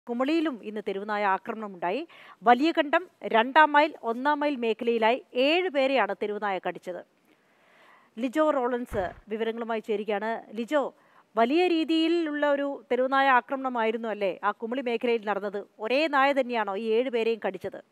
കുമളിയിലും ഇന്ന് തെരുവുനായ ആക്രമണമുണ്ടായി വലിയ കണ്ടം രണ്ടാം മൈൽ ഒന്നാം മൈൽ മേഖലയിലായി ഏഴ് പേരെയാണ് തെരുവുനായ കടിച്ചത് ലിജോ റോളൻസ് വിവരങ്ങളുമായി ചേരുകയാണ് ലിജോ വലിയ രീതിയിലുള്ള ഒരു തെരുവുനായ ആക്രമണമായിരുന്നു അല്ലേ ആ കുമളി മേഖലയിൽ നടന്നത് ഒരേ നായ തന്നെയാണോ ഈ ഏഴ് പേരെയും കടിച്ചത്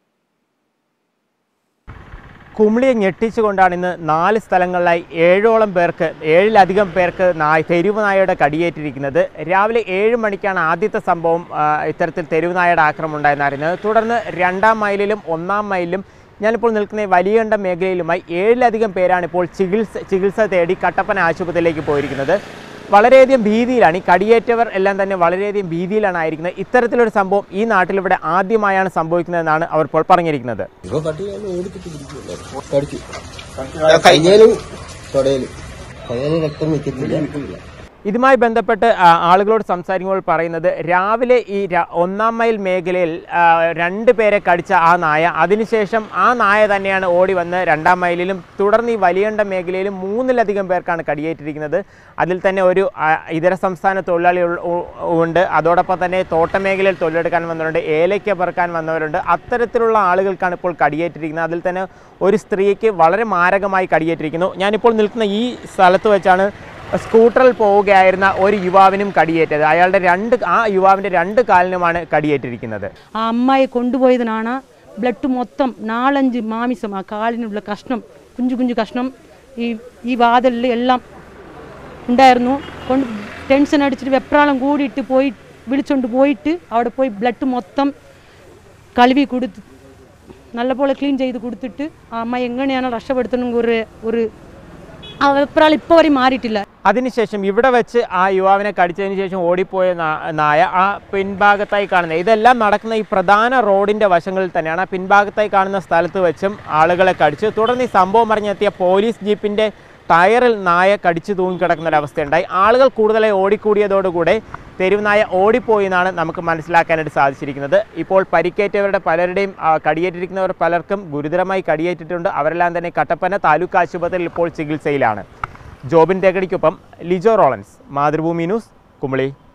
കുമിളിയെ ഞെട്ടിച്ചുകൊണ്ടാണ് ഇന്ന് നാല് സ്ഥലങ്ങളിലായി ഏഴോളം പേർക്ക് ഏഴിലധികം പേർക്ക് നായ തെരുവ് നായയുടെ കടിയേറ്റിരിക്കുന്നത് രാവിലെ ഏഴ് മണിക്കാണ് ആദ്യത്തെ സംഭവം ആ, ഇത്തരത്തിൽ തെരുവ് നായയുടെ ആക്രമണം ഉണ്ടായെന്ന് അറിയുന്നത് തുടർന്ന് രണ്ടാം മൈലിലും ഒന്നാം മൈലിലും ഞാനിപ്പോൾ നിൽക്കുന്ന ഈ വലിയകണ്ഠ മേഖലയിലുമായി ഏഴിലധികം പേരാണ് ഇപ്പോൾ ചികിത്സ ചികിത്സ തേടി കട്ടപ്പന ആശുപത്രിയിലേക്ക് പോയിരിക്കുന്നത് വളരെയധികം ഭീതിയിലാണ് ഈ കടിയേറ്റവർ എല്ലാം തന്നെ വളരെയധികം ഭീതിയിലാണ് ആയിരിക്കുന്നത് ഇത്തരത്തിലൊരു സംഭവം ഈ നാട്ടിലിവിടെ ആദ്യമായാണ് സംഭവിക്കുന്നതെന്നാണ് അവർ ഇപ്പോൾ പറഞ്ഞിരിക്കുന്നത് ഇപ്പൊ പട്ടി ഞാൻ ഓടിച്ചിട്ട് പിടിക്കുമല്ലോ കടിച്ചു കയ്യിലും തൊടയിലും കയ്യിലും രക്തം നിൽക്കുന്നില്ല ഇതുമായി ബന്ധപ്പെട്ട് ആ, ആളുകളോട് സംസാരിക്കുമ്പോൾ പറയുന്നത് രാവിലെ ഈ ര- ഒന്നാം മൈൽ മേഖലയിൽ ആ, രണ്ട് പേരെ കടിച്ച ആ നായ അതിനുശേഷം ആ നായ തന്നെയാണ് ഓടി വന്ന് രണ്ടാം മൈലിലും തുടർന്ന് ഈ വലിയണ്ട മേഖലയിലും മൂന്നിലധികം പേർക്കാണ് കടിയേറ്റിരിക്കുന്നത് അതിൽ തന്നെ ഒരു ആ, ഇതര സംസ്ഥാന തൊഴിലാളി ഉൾ- ഉ- ഉണ്ട് അതോടൊപ്പം തന്നെ തോട്ടമേഖലയിൽ തൊഴിലെടുക്കാൻ വന്നവരുണ്ട് ഏലയ്ക്ക പെറുക്കാൻ വന്നവരുണ്ട് അത്തരത്തിലുള്ള ആളുകൾക്കാണ് ഇപ്പോൾ കടിയേറ്റിരിക്കുന്നത് അതിൽ തന്നെ ഒരു സ്ത്രീക്ക് വളരെ മാരകമായി കടിയേറ്റിരിക്കുന്നു ഞാനിപ്പോൾ നിൽക്കുന്ന ഈ സ്ഥലത്ത് വെച്ചാണ് സ്കൂട്ടറിൽ പോവുകയായിരുന്ന ഒരു യുവാവിനും കടിയേറ്റത് അയാളുടെ രണ്ട് ആ യുവാവിൻ്റെ രണ്ട് കാലിനുമാണ് കടിയേറ്റിരിക്കുന്നത് ആ അമ്മായി കൊണ്ടുപോയതിനാണ് ബ്ലഡ് മൊത്തം നാലഞ്ച് മാമിസം ആ കാലിനുള്ള കഷ്ണം കുഞ്ചു കുഞ്ചു കഷ്ണം ഈ ഈ വാതിലിൽ എല്ലാം ഉണ്ടായിരുന്നു കൊണ്ട് ടെൻഷൻ അടിച്ചിട്ട് വെപ്രാളം കൂടിയിട്ട് പോയി വിളിച്ചോണ്ട് പോയിട്ട് അവിടെ പോയി ബ്ലഡ് മൊത്തം കഴുകി കൊടുത്ത് നല്ലപോലെ ക്ലീൻ ചെയ്ത് കൊടുത്തിട്ട് ആ അമ്മ എങ്ങനെയാണ് രക്ഷപ്പെടുത്തണമെങ്കിൽ ഒരു ഒരു ആ വെപ്രാളം ഇപ്പോൾ വരെ മാറിയിട്ടില്ല അതിനുശേഷം ഇവിടെ വെച്ച് ആ യുവാവിനെ കടിച്ചതിന് ശേഷം ഓടിപ്പോയ നാ- നായ ആ പിൻഭാഗത്തായി കാണുന്നത് ഇതെല്ലാം നടക്കുന്ന ഈ പ്രധാന റോഡിൻ്റെ വശങ്ങളിൽ തന്നെയാണ് ആ പിൻഭാഗത്തായി കാണുന്ന സ്ഥലത്ത് വെച്ചും ആളുകളെ കടിച്ചു തുടർന്ന് ഈ സംഭവം അറിഞ്ഞെത്തിയ പോലീസ് ജീപ്പിൻ്റെ ടയറിൽ നായ കടിച്ചു തൂങ്ങിക്കിടക്കുന്ന ഒരവസ്ഥയുണ്ടായി ആളുകൾ കൂടുതലായി ഓടിക്കൂടിയതോടുകൂടെ തെരുവ് നായ ഓടിപ്പോയി എന്നാണ് നമുക്ക് മനസ്സിലാക്കാനായിട്ട് സാധിച്ചിരിക്കുന്നത് ഇപ്പോൾ പരിക്കേറ്റവരുടെ പലരുടെയും ആ, കടിയേറ്റിരിക്കുന്നവർ പലർക്കും ഗുരുതരമായി കടിയേറ്റിട്ടുണ്ട് അവരെല്ലാം തന്നെ കട്ടപ്പന താലൂക്ക് ആശുപത്രിയിൽ ഇപ്പോൾ ചികിത്സയിലാണ് ജോബിൻ തേക്കടിക്കൊപ്പം ലിജോ റോളൻസ് മാതൃഭൂമി ന്യൂസ് കുമളി